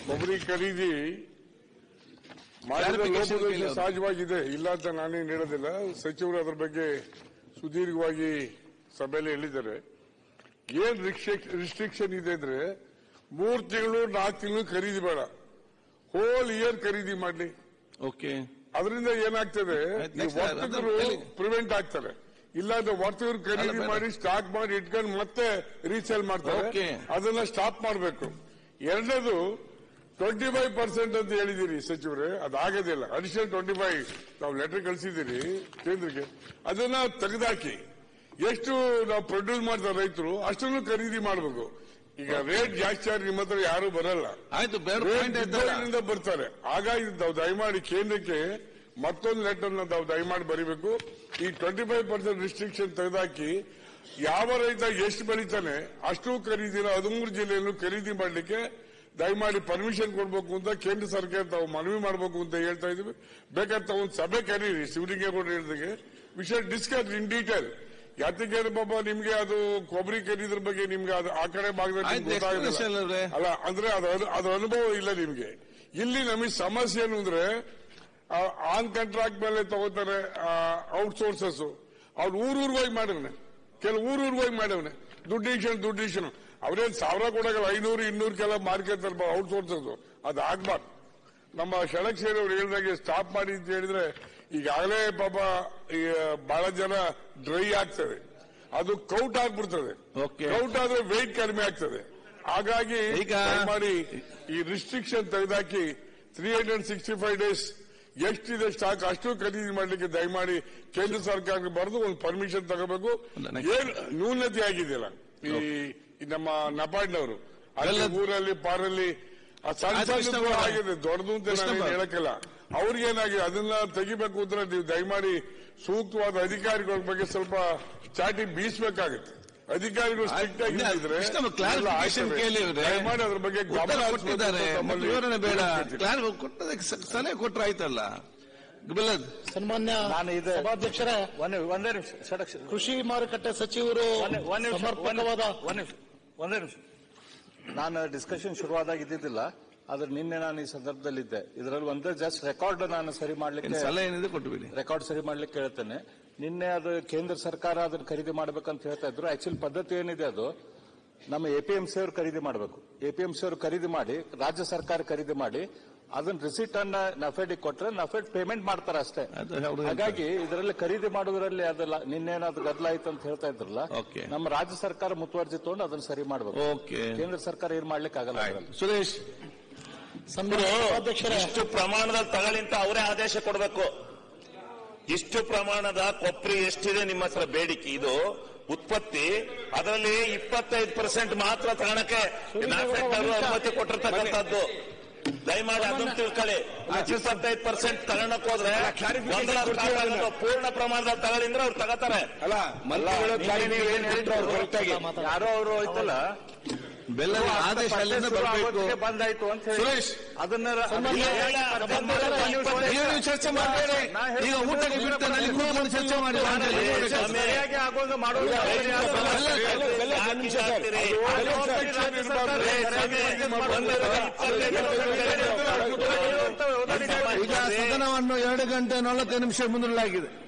ಕೊಬ್ಬರಿ ಖರೀದಿ ಮಾಡಿದ Clarification ಲೋಪದೋಷ ಕೇಳಿ ಅವ್ರು. ಸಹಜವಾಗಿದೆ ಇಲ್ಲ ಅಂತ ನಾನೇನು ಹೇಳೋದಿಲ್ಲ ಸಚಿವರು ಅದರ ಬಗ್ಗೆ ಸುದೀರ್ಘವಾಗಿ ಸಭೆಯಲ್ಲಿ ಹೇಳಿದ್ದಾರೆ ಏನ್ ರಿಸ್ಟ್ರಿಕ್ಷನ್ ಇದೆ ಅಂದ್ರೆ ಮೂರ್ ತಿಂಗಳು ನಾಲ್ಕು ತಿಂಗಳು ಖರೀದಿ ಬೇಡ ಹೋಲ್ ಇಯರ್ ಖರೀದಿ ಮಾಡ್ಲಿ ಓಕೆ ಅದರಿಂದ ಏನಾಗ್ತದೆ ಆಯ್ತು, ಈ next ವರ್ತಕರು ಅದನ್ನ ಹೇಳಿ. ಪ್ರಿವೆಂಟ್ ಆಗ್ತಾರೆ ಇಲ್ಲಾಂದ್ರೆ ವರ್ತಕರು ಖರೀದಿ ಅಲ್ಲ, ಬೇಡ. ಮಾಡಿ ಸ್ಟಾಕ್ ಮಾಡಿ ಇಟ್ಕೊಂಡು ಮತ್ತೆ ರೀಸೇಲ್ ಮಾಡ್ತಾರೆ Okay. ಅದನ್ನ ಸ್ಟಾಪ್ ಮಾಡಬೇಕು ಎರಡನೇದು ಟ್ವೆಂಟಿ ಫೈವ್ ಪರ್ಸೆಂಟ್ ಅಂತ ಹೇಳಿದಿರಿ ಸಚಿವರೇ ಅದಾಗೋದಿಲ್ಲ ಅಡಿಷನಲ್ ಟ್ವೆಂಟಿ ಫೈವ್ ನಾವು ಲೆಟರ್ ಕಳಿಸಿದ್ದೀರಿ ಕೇಂದ್ರಕ್ಕೆ ಅದನ್ನ ತೆಗೆದಾಕಿ ಎಷ್ಟು ನಾವು ಪ್ರೊಡ್ಯೂಸ್ ಮಾಡ್ತಾರೆ ರೈತರು ಅಷ್ಟನ್ನು ಖರೀದಿ ಮಾಡಬೇಕು ಈಗ ರೇಟ್ ಜಾಸ್ತಿ ಆದ್ರೆ ನಿಮ್ಮ ಹತ್ರ ಯಾರು ಬರಲ್ಲ ಆಯ್ತು ಬೇರೆ ರೇಟ್ ಪಾಯಿಂಟ್ ಆಯ್ತಲ್ಲ ಇದ್ದವರಿಂದ ಬರ್ತಾರೆ ಹಾಗಾಗಿ ನಾವು ದಯಮಾಡಿ ಕೇಂದ್ರಕ್ಕೆ ಮತ್ತೊಂದು ಲೆಟರ್ ನಾವು ದಯಮಾಡಿ ಬರೀಬೇಕು ಈ ಟ್ವೆಂಟಿ ಫೈವ್ ಪರ್ಸೆಂಟ್ ರಿಸ್ಟ್ರಿಕ್ಷನ್ ತೆಗೆದಾಕಿ ಯಾವ ರೈತ ಎಷ್ಟು ಬೆಳಿತಾನೆ ಅಷ್ಟು ಖರೀದಿನ ಹದಿಮೂರು ಜಿಲ್ಲೆಯಲ್ಲೂ ಖರೀದಿ ಮಾಡಲಿಕ್ಕೆ ದಯಮಾಡಿ ಪರ್ಮಿಷನ್ ಕೊಡಬೇಕು ಅಂತ ಕೇಂದ್ರ ಸರ್ಕಾರ ತಾವು ಮನವಿ ಮಾಡಬೇಕು ಅಂತ ಹೇಳ್ತಾ ಇದೀವಿ ಬೇಕಾದ್ರೆ ತಾವು ಒಂದು ಸಭೆ ಕರೀರಿ ಶಿವಲಿಂಗೇಗೌಡರು ಹೇಳಿದಾಗೆ ವಿಷಯ ಡಿಸ್ಕಸ್ ಇನ್ ಡೀಟೇಲ್ ಯಾತಕ್ಕೆ ಪಾಪ ನಿಮ್ಗೆ ಅದು ಕೊಬ್ಬರಿ ಖರೀದ್ರ ಬಗ್ಗೆ ನಿಮ್ಗೆ ಅದು ಆ ಕಡೆ ಭಾಗದಲ್ಲಿ ಆಯ್ತು, ನಿಮ್ಗೆ ಗೊತ್ತಾಗೋದಿಲ್ಲ. explanation ಅಲ್ವೇ? ಅಲ್ಲ ಅಂದ್ರೆ ಅದು ಅದ್ರ ಅನುಭವ ಇಲ್ಲ ನಿಮ್ಗೆ ಇಲ್ಲಿ ನಮಗೆ ಸಮಸ್ಯೆ ಏನು ಅಂದ್ರೆ ಆನ್ ಕಾಂಟ್ರಾಕ್ಟ್ ಮೇಲೆ ತಗೋತಾರೆ ಔಟ್ಸೋರ್ಸಸ್ ಅವ್ರು ಊರೂರ್ ಹೋಗಿ ಮಾಡವ್ನೆ ಕೆಲವು ಊರೂರ್ ಹೋಗಿ ಮಾಡವ್ನೆ ದುಡ್ಡು ಇಸ್ಕೊಂಡು ದುಡ್ಡು ಇಸ್ಕೊಂಡು ಅವ್ರೇನ್ ಸಾವಿರ ಕೊಡಗಲ್ಲ ಐನೂರು ಇನ್ನೂರಕ್ಕೆಲ್ಲ ಮಾರ್ಕೆಟ್ ಔಟ್ಸೋರ್ಸಸ್ ಅದು ಆಗ್ಬಾರ್ದು ನಮ್ಮ ಶಳಕ್ ಸೇರಿ ಅವ್ರು ಹೇಳಿದಾಗೆ ಸ್ಟಾಪ್ ಮಾಡಿ ಅಂತ ಹೇಳಿದ್ರೆ ಈಗಾಗಲೇ ಪಾಪ ಈ ಬಹಳ ಜನ ಡ್ರೈ ಆಗ್ತದೆ ಅದು ಕೌಟ್ ಆಗ್ಬಿಡ್ತದೆ Okay. ಕೌಟ್ ಆದ್ರೆ ವೆಯ್ಟ್ ಕಡಿಮೆ ಆಗ್ತದೆ ಹಾಗಾಗಿ ಈಗ- ಮಾಡಿ ಈ ರಿಸ್ಟ್ರಿಕ್ಷನ್ ತೆಗೆದಾಕಿ three hundred sixty five days ಎಷ್ಟಿದೆ ಸ್ಟಾಕ್ ಅಷ್ಟು ಖರೀದಿ ಮಾಡಲಿಕ್ಕೆ ದಯಮಾಡಿ ಕೇಂದ್ರ ಸರ್ಕಾರಕ್ಕೆ ಬರೆದು ಒಂದು ಪರ್ಮಿಷನ್ ತಗೋಬೇಕು ಒಂದು next- ಏನ್ ನ್ಯೂನತೆ ಆಗಿದೆಯಲ್ಲ ಈ ಈ ನಮ್ಮ ನಪಾಡ್ನವರು ಅಲ್ಲಿ ಬೆಲ್ಲದ- ಊರಲ್ಲಿ ಪಾರಲ್ಲಿ ಆ ಸಣ್ಣ ಆಯ್ತು, ಸಣ್ಣ ಕೃಷ್ಣಪ್ಪ. ಆಗಿದೆ ದೊಡ್ಡದು ಅಂತ ನಾನು ಕೃಷ್ಣಪ್ಪ. ಹೇಳಕ್ಕಿಲ್ಲ ಅವ್ರಿಗೇನಾಗಿದೆ ಅದನ್ನ ತೆಗಿಬೇಕು ಅಂದ್ರೆ ನೀವು ದಯಮಾಡಿ ಸೂಕ್ತವಾದ ಅಧಿಕಾರಿಗಳ ಬಗ್ಗೆ ಸ್ವಲ್ಪ ಚಾಟಿ ಬೀಸಬೇಕಾಗುತ್ತೆ ಅಧಿಕಾರಿಗಳು ಸ್ಟ್ರಿಕ್ಟ್ ಆಯ್ತು, ಆಗಿದ್ರೆ ಕೃಷ್ಣಪ್ಪ, clarification ಕೇಳಿ ಇವ್ರೆ. ದಯಮಾಡಿ ಅದ್ರ ಬಗ್ಗೆ ಗಮನ ಉತ್ತರ ಹರಿಸ್ಬೇಕು ಕೊಟ್ಟಿದ್ದಾರೆ ಅಂತ ಮತ್ತೆ ತಮ್ಮಲ್ಲಿ ವಿವರಣೆ ಬೇಡ ವಿನಂತಿ. ಕ್ಲಾರ್ ಕೊಟ್ಟದಕ್ಕೆ ಸ- ಸಲಹೆ ಕೊಟ್ರೆ ಆಯ್ತಲ್ಲ ಬಿಲ್ಲದ್ ಸನ್ಮಾನ್ಯ ನಾನು ಇದು- ಸಭಾಧ್ಯಕ್ಷರೇ ಒಂದೇ ಒಂದೇ ನಿಮಿಷ ಸಡಕ್ ಕೃಷಿ ಮಾರುಕಟ್ಟೆ ಸಚಿವರು ಒಂದೇ ಒಂದ್ ನಿಮಿಷ ಸಮರ್ಪಕವಾದ ಒಂದ್ ನಿಮಿಷ ಒಂದೇ ನಿಮಿಷ ನಾನು ಡಿಸ್ಕಷನ್ ಶುರುವಾದಾಗ ಇದ್ದಿದ್ದಿಲ್ಲ ಆದ್ರೆ ನಿನ್ನೆ ನಾನು ಈ ಸಂದರ್ಭದಲ್ಲಿದ್ದೆ ಇದರಲ್ಲಿ ಒಂದೇ ಜಸ್ಟ್ ರೆಕಾರ್ಡ್ ನಾನು ಸರಿ ಏನ್ ಮಾಡ್ಲಿಕ್ಕೆ ಸಲಹೆ ಏನಿದೆ ಕೊಟ್ಟು ಬಿಡಿ ರೆಕಾರ್ಡ್ ಸರಿ ಮಾಡ್ಲಿಕ್ಕೆ ಹೇಳ್ತೇನೆ ನಿನ್ನೆ ಅದು ಕೇಂದ್ರ ಸರ್ಕಾರ ಅದನ್ನ ಖರೀದಿ ಮಾಡ್ಬೇಕಂತ ಹೇಳ್ತಾ ಇದ್ರು ಆಕ್ಚುಲಿ ಪದ್ಧತಿ ಏನಿದೆ ಅದು ನಮ್ಮ ಎಪಿಎಂಸಿ ಅವರು ಖರೀದಿ ಮಾಡಬೇಕು ಎಪಿಎಂಸಿ ಅವರು ಖರೀದಿ ಮಾಡಿ ರಾಜ್ಯ ಸರ್ಕಾರ ಖರೀದಿ ಮಾಡಿ ಅದನ್ನ ರಿಸಿಟ್ ಅನ್ನ ನಫೆಡ್ ಕೊಟ್ರೆ ನಫೆಡ್ ಪೇಮೆಂಟ್ ಮಾಡ್ತಾರೆ ಅಷ್ಟೇ ಅದು ಅವ್ರು ಹೇಳ್ತಾರೆ. ಹಾಗಾಗಿ ಇದರಲ್ಲಿ ಖರೀದಿ ಮಾಡೋದ್ರಲ್ಲಿ ಅದಲ್ಲ ನಿನ್ನೇನಾದ್ರು ಗದ್ದಲ ಆಯ್ತು ಅಂತ ಹೇಳ್ತಾ ಇದ್ರಲ್ಲ Okay. ನಮ್ಮ ರಾಜ್ಯ ಸರ್ಕಾರ ಮುತುವರ್ಜಿ ತಗೊಂಡು ಅದನ್ನ ಸರಿ ಮಾಡಬೇಕು ಓಕೆ ಕೇಂದ್ರ ಸರ್ಕಾರ ಏನ್ ಮಾಡ್ಲಿಕ್ಕೆ ಆಗಲ್ಲ ಅದರಲ್ಲಿ. ಸುರೇಶ್ ಸನ್ಮಾನ್ಯ ಸಭಾಧ್ಯಕ್ಷರೇ ಇಷ್ಟು ಪ್ರಮಾಣದಲ್ಲಿ ತಗೊಳ್ಳಿ ಅಂತ ಅವರೇ ಆದೇಶ ಕೊಡಬೇಕು ಇಷ್ಟು ಪ್ರಮಾಣದ ಕೊಬ್ಬರಿ ಎಷ್ಟಿದೆ ನಿಮ್ಮ ಹತ್ರ ಬೇಡಿಕೆ ಇದು ಉತ್ಪತ್ತಿ ಅದರಲ್ಲಿ ಇಪ್ಪತ್ತೈದು ಪರ್ಸೆಂಟ್ ಮಾತ್ರ ತಗೊಳಕ್ಕೆ ನಾಫೆಡ್ ಅವರು ಅನುಮತಿ ಕೊಟ್ಟಿರ್ತಕ್ಕಂಥದ್ದು ದಯಮಾಡಿ ಅದನ್ನು ತಿಳ್ಕೊಳ್ಳಿ ಇಪ್ಪತ್ತೈದು ಪರ್ಸೆಂಟ್ ತಗೊಳಕ್ ಹೋದ್ರೆ ಗೊಂದಲ start ಆಗೋದು. ಪೂರ್ಣ ಪ್ರಮಾಣದಲ್ಲಿ ತಗೊಳ್ಳಿಂದ್ರೆ ಅವ್ರು ತಗೋತಾರೆ ಅಲ್ಲ ಯಾರೋ ಅವರು ಹೋಯ್ತಲ್ಲ ಬೆಲ್ಲದ ಆದೇಶ ಅಲ್ಲಿಂದ ಬರಬೇಕು ಬಂದಾಯ್ತು ಅಂತ ಹೇಳಿ ಸುರೇಶ್ ಅದನ್ನ ಇಲ್ಲ, ಹೇಳ, ಅರ್ಧ ಮಾಡ್ತಾರೆ, ಇಪ್ಪತ್ತೈದು ನೀವು ನೀವು ಚರ್ಚೆ ಮಾಡಬೇಡಿ ಈಗ ಊಟಕ್ಕೆ ಬಿಡ್ತೇನೆ ಅಲ್ಲಿ ಕೂತ್ಕೊಂಡು ಚರ್ಚೆ ಮಾಡಿ ಸರಿಯಾಗಿ ಆಗೋದು ಮಾಡೋದು ಈಗ ಸದನವನ್ನು ಎರಡು ಗಂಟೆ ನಲವತ್ತೈದು ನಿಮಿಷ ಮುಂದೂಡಲಾಗಿದೆ